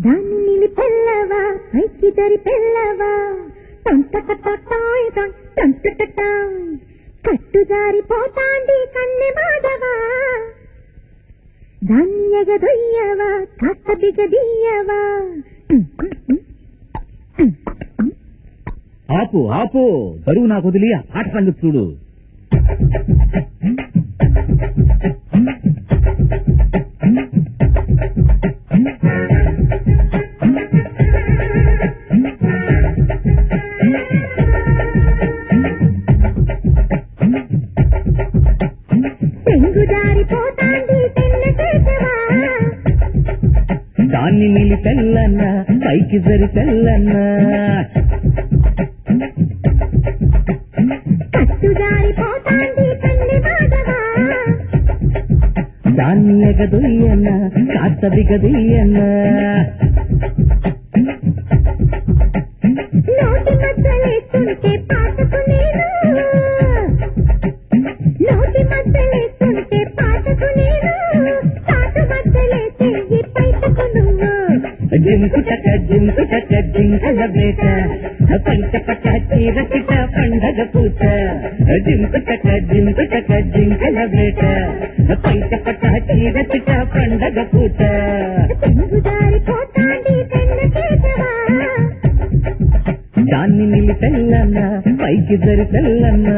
దాన్ని నిలిపెల్లవా పైకి జరిపెల్లవా టొంటటటాయ్ టొం టొంటటటాయ్ కట్టు జారిపోతాంది కన్నె మాధవా దాన్ని ఎగదొయ్యవా కాస్త బిగదీయవా ఆపు ఆపు బరువు నాకు వదిలి ఆ పాట సంగతి చూడు తెంగు జారిపోతాంది తెల్ల కేశవా దాన్ని నిలిపెల్లన్న పైకి జరిపెల్లన్న కట్టు జారిపోతాంది కన్నె మాధవా దాన్ని ఎగదొయ్యన్న కాస్త బిగదీయన్న నోటి మధ్యలేస్తుంటే పాటకు నేను నోటి మధ్యలేస్తుంటే పాటకు నేను పాట మధ్యలేసే ఈ పైటకు నువ్వు జింకుటక జింకుటక జింకల బేట పంట పట చీర చిట పండగ పూట జింకుటక జింకుటక జింకల బేట పంట పట చీర చిట పండగ పూట తెంగు జారిపోతాంది తెల్ల కేశవా దాన్ని నిలిపెల్లన్న పైకి జరిపెల్లన్న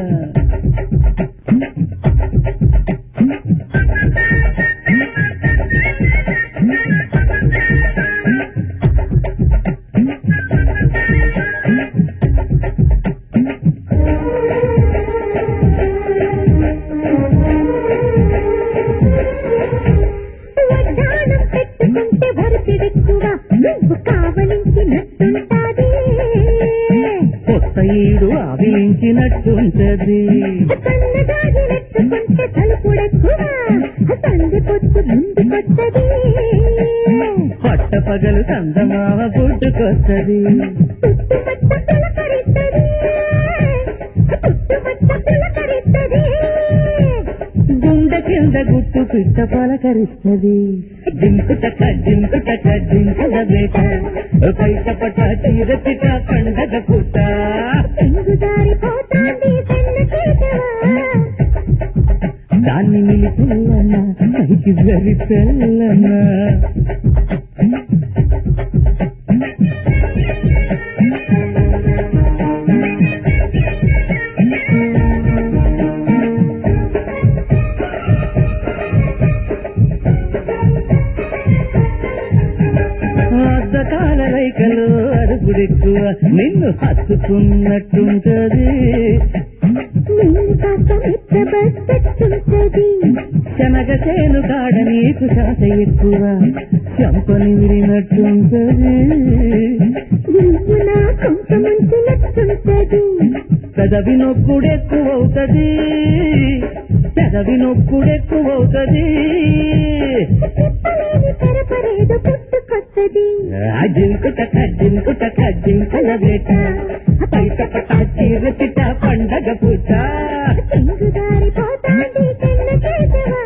వడ్డాణం పెట్టుకుంటే భరతుడెక్కువ నువ్వు కావలించినట్టుంటాది కొత్త ఈడు ఆవించినట్టుంటది సన్నగాజులెత్తుకుంటే తలుపుడెక్కువ సంది పొత్తు ముందుకొస్తది పట్ట పగలు సందమావ పుట్టుకొస్తది చుట్టుపచ్చ పులకరిస్తది చుట్టుపచ్చ పులకరిస్తది గుండె కింద గుట్టు పిట్ట పలకరిస్తది జింకుటక జింకుటక జింకల వేట బయట పట చీర చిట పండగ పుట్ట తెంగు జారిపోతాంది తెల్ల కేశవా దాన్ని నిలిపెల్లన్న పైకి జరిపెల్లన్న అద్దకాల రైకలు అడుగుడెక్కువ నిన్ను హత్తుకున్నట్టుంటది నేను కాస్త మెత్తబట్టట్టుంటది శనగ సేను కాడ నీకు శాత ఎక్కువ చంపని విరినట్టుంటది నువ్వు నా కొంత ముంచినట్టుంటది పెదవి నొక్కుడెక్కువవుతది పెదవి నొక్కుడెక్కువవుతది చెప్పలేని తెరపరేదో పుట్టుకొస్తది ఆ జింకుటక జింకుటక జింకల వేట పైట పట చీర చిట పండగ పూట తెంగు జారిపోతాంది తెల్ల కేశవా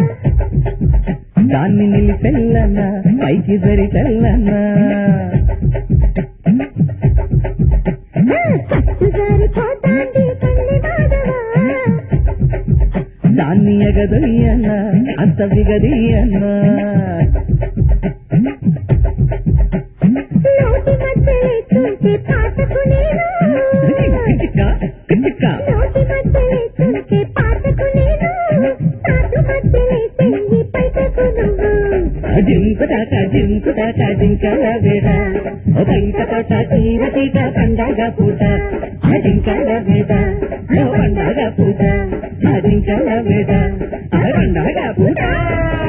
దాన్ని నిలిపెల్లన్న పైకి జరి తెల్లన్న కట్టు జారిపోతాంది కన్నె మాధవా దాన్ని ఎగదొయ్యన్న అస్త బిగదీయన్న నోటి మధ్యలేస్తుంటే పాటకు నేను కిచిక్క కిచిక్క నోటి మధ్యలేస్తుంటే పాటకు నేను సాటు మధ్యలేసే ఈ పైటకు నువ్వు జింకుటాక జింకుటాక జింకల వేడ ఓ బయట పట చీర చీట పండగ పూట ఆ జింకల వేడ ఓ పండగ పూట ఆ జింకల వేడ ఆ పండగ పూట